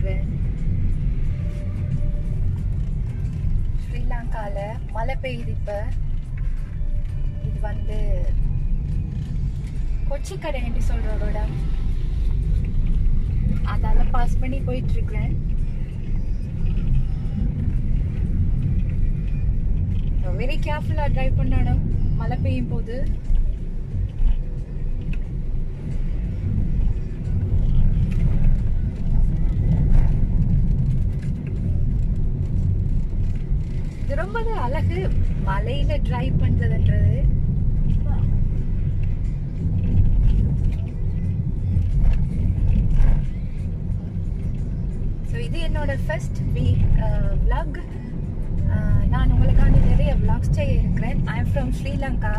இருக்கிறேன் ஸ்ரீலங்கால மழை பெய்யுது இப்ப இது வந்து கொச்சிக்கடை என்று சொல்ற ஒரு இடம் அதால பாஸ் பண்ணி போயிட்டு இருக்கிறேன் வெரி கேர்ஃபுல்லா டிரைவ் பண்ணணும் மழை பெய்யும் போது இது ரொம்ப அழகு மலையில டிரைவ் பண்றதுன்றது ஸோ இது என்னோட ஃபர்ஸ்ட் வீக் vlog அஹ், நான் உங்களுக்காண்டி நிறைய vlogs செய்ய இருக்கிறேன் ஐ எம் ஃப்ரம் ஸ்ரீலங்கா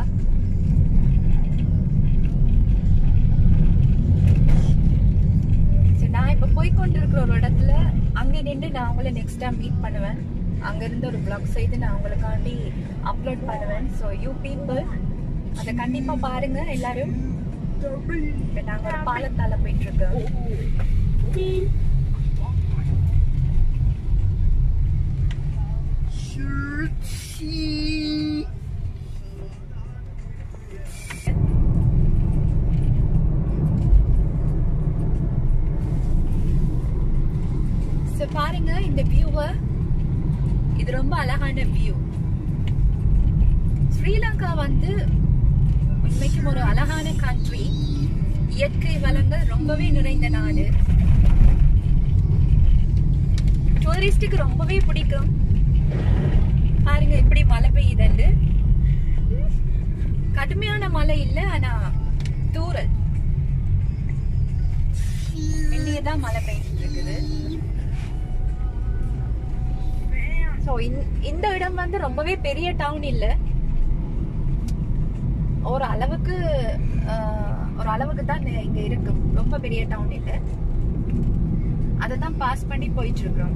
சரி நான் இப்போ போய் கொண்டிருக்கிற ஒரு இடத்துல அங்கே நின்று நான் உங்களை நெக்ஸ்ட் டைம் மீட் பண்ணுவேன் அங்க இருந்து ஒரு vlog செய்து நான் உங்களுக்காண்டி அப்லோட் பண்ணுவேன் ஸோ யூ பீப்புள் அதை கண்டிப்பா பாருங்க எல்லாரும் இப்போ நாங்க ஒரு பாலத்தால போயிட்டு இருக்கோம் ஸோ பாருங்க இந்த வியூவை இது ரொம்ப அழகான வியூ ஸ்ரீலங்கா வந்து உண்மைக்கும் ஒரு அழகான கண்ட்ரி இயற்கை வளங்கள் ரொம்பவே நிறைந்த நாடு டூரிஸ்டுக்கு ரொம்பவே பிடிக்கும் பாருங்க எப்படி மழை பெய்யுதுண்டு கடுமையான மழை இல்லை ஆனா தூரல் மெல்லியதான் மழை பெய்ஞ்சிட்டு இருக்குது ஸோ இந்த இடம் வந்து ரொம்பவே பெரிய டவுன் இல்ல ஒரு அளவுக்கு ஆஹ், ஒரு அளவுக்கு தான் இங்க- இங்க இருக்கு ரொம்ப பெரிய டவுன் இல்ல அதை தான் பாஸ் பண்ணி போயிட்டு இருக்கிறோம்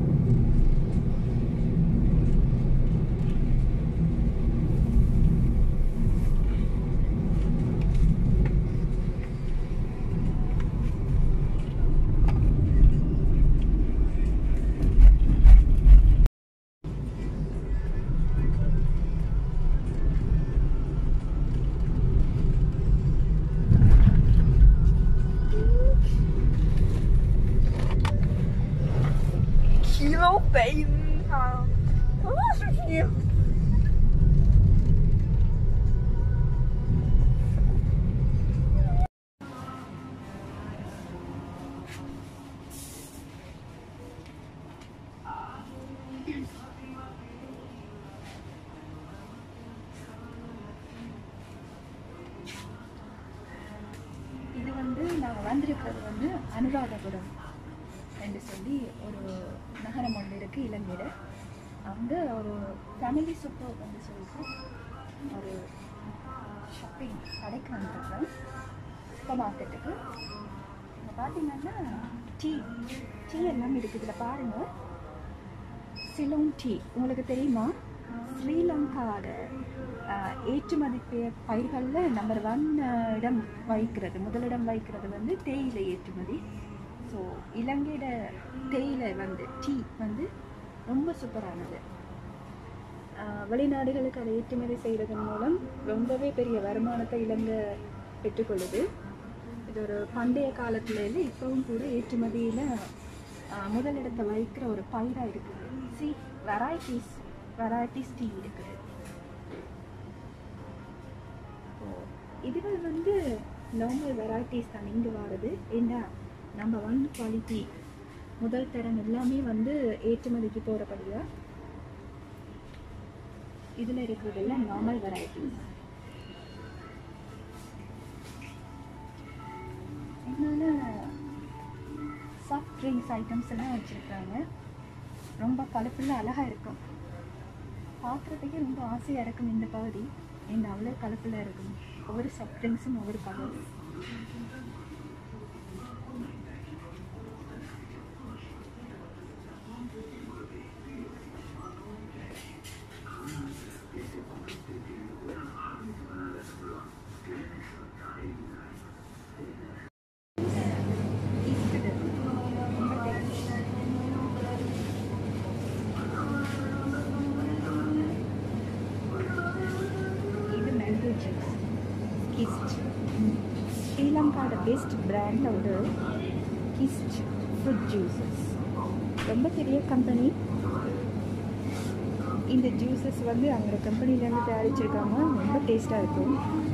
Kilo Baby. Oh, so cute. இது வந்து நாங்கள் வந்திருக்கிறது வந்து அனுராதபுரம் என்று சொல்லி ஒரு நகரம் ஒன்று இருக்கு இலங்கையில் அங்கே ஒரு ஃபேமிலி சூப்பர் வந்து சொல்லிட்டு ஒரு ஷாப்பிங் கடைக்கு வந்திருக்கேன் சூப்பர் மார்க்கெட்டுக்கு இங்கே பார்த்தீங்கன்னா டீ டீ எல்லாம் இருக்குது இதில் பாருங்கள் சிலோன் டீ உங்களுக்கு தெரியுமா ஸ்ரீலங்காவோட ஆஹ், ஏற்றுமதி பெயர் பயிர்களில் நம்பர் ஒன் இடம் வகிக்கிறது முதலிடம் வகிக்கிறது வந்து தேயிலை ஏற்றுமதி ஸோ இலங்கையோட தேயிலை வந்து டீ வந்து ரொம்ப சூப்பரானது ஆஹ், வெளிநாடுகளுக்கு அதை ஏற்றுமதி செய்கிறதன் மூலம் ரொம்பவே பெரிய வருமானத்தை இலங்கை பெற்றுக்கொள்ளுது இது ஒரு பண்டைய காலத்துலேருந்து இப்போவும் கூட ஏற்றுமதியில் முதலிடத்தை வகிக்கிற ஒரு பயிராக இருக்குது சி வெரைட்டிஸ் வெரைட்டிஸ் டீ இருக்குது ஸோ இதுகள் வந்து நார்மல் வெரைட்டிஸ் தான் இங்கே வாருது ஏன்னா நம்ம ஒன் குவாலிட்டி முதல் தரம் எல்லாமே வந்து ஏற்றுமதிக்கு போகிறபடியா இதில் இருக்கிறதெல்லாம் நார்மல் வெரைட்டிஸ் இதனால சாஃப்ட் ட்ரிங்க்ஸ் ஐட்டம்ஸ் எல்லாம் வச்சுருக்காங்க ரொம்ப கலர்ஃபுல்லாக அழகாக இருக்கும் பார்க்குறதுக்கே ரொம்ப ஆசையாக இருக்கும் இந்த பகுதி ஏன்னா அவ்வளோ கலர்ஃபுல்லாக இருக்கும் ஒவ்வொரு சாஃப்ட் ட்ரிங்க்ஸும் ஒவ்வொரு கலர் இருக்குது ரொம்ப tasty. ஸ்ரீலங்காவோட பெஸ்ட் பிராண்ட் வந்து கிஸ்ட் ஃப்ரூட் ஜூஸஸ் ரொம்ப பெரிய கம்பெனி இந்த ஜூஸஸ் வந்து அவங்க கம்பெனிலேருந்து தயாரிச்சிருக்காங்க ரொம்ப டேஸ்ட்டாக இருக்கும்